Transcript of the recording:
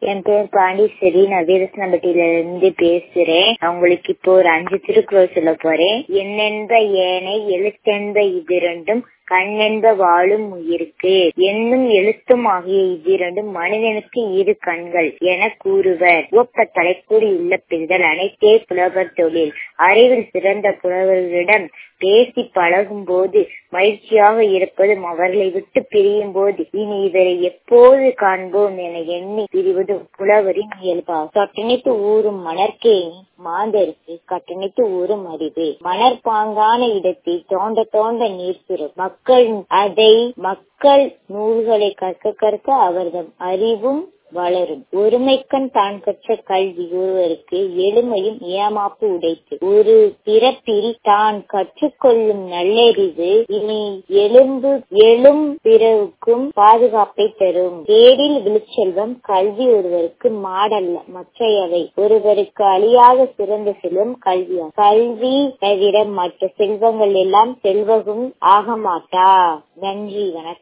என் பேர் பாண்டீஸ்வரி நான் வீரசனம்பட்டியில இருந்து பேசுறேன் நான் உங்களுக்கு இப்போ ஒரு அஞ்சு திருக்குறள் சொல்ல போறேன் என்னென்ப ஏனை எழுத்தென்ப இவ்விரண்டும் கண்ணென்ப வாழும் உயிருக்கு என்னும் எழுத்தும் ஆகிய இவ்விரண்டும் மனிதனுக்கு இரு கண்கள் என கூறுவர் ஒப்ப தலைக்கூடி உள்ள பெண்கள் அனைத்தே புலவர் தொழில் அறிவில் சிறந்த புலவர்களிடம் பேசி பழகும் போது மகிழ்ச்சியாக இருப்பதும் அவர்களை விட்டு பிரியும் போது இனி இவரை எப்போது காண்போம் என எண்ணி பிரிவதும் புலவரின் இயல்பாகும் கட்டணித்து ஊறும் மணற்கேணி மாந்தருக்கு கட்டணித்து ஊறும் அறிவு மணற்பாங்கான இடத்தில் தோண்ட தோண்ட நீர் சுரும் மக்கள் அதை மக்கள் நூல்களை கற்க கற்க அவர்தம் அறிவும் வளரும் ஒருமைக்கண் தான் கற்ற கல்வி ஒருவருக்கு எளிமையும் ஏமாப்பு உடைத்து ஒரு பிறப்பில் தான் கற்றுக்கொள்ளும் நல்லறிவு இனி எலும்பு எழும் பிறவுக்கும் பாதுகாப்பை தரும் தேடில் விழுச்செல்வம் கல்வி ஒருவருக்கு மாடல்ல மற்றையவை ஒருவருக்கு அழியாத சிறந்த செல்வம் கல்வியா கல்வி தவிர மற்ற செல்வங்கள் எல்லாம் செல்வகும் ஆக மாட்டா நன்றி வணக்கம்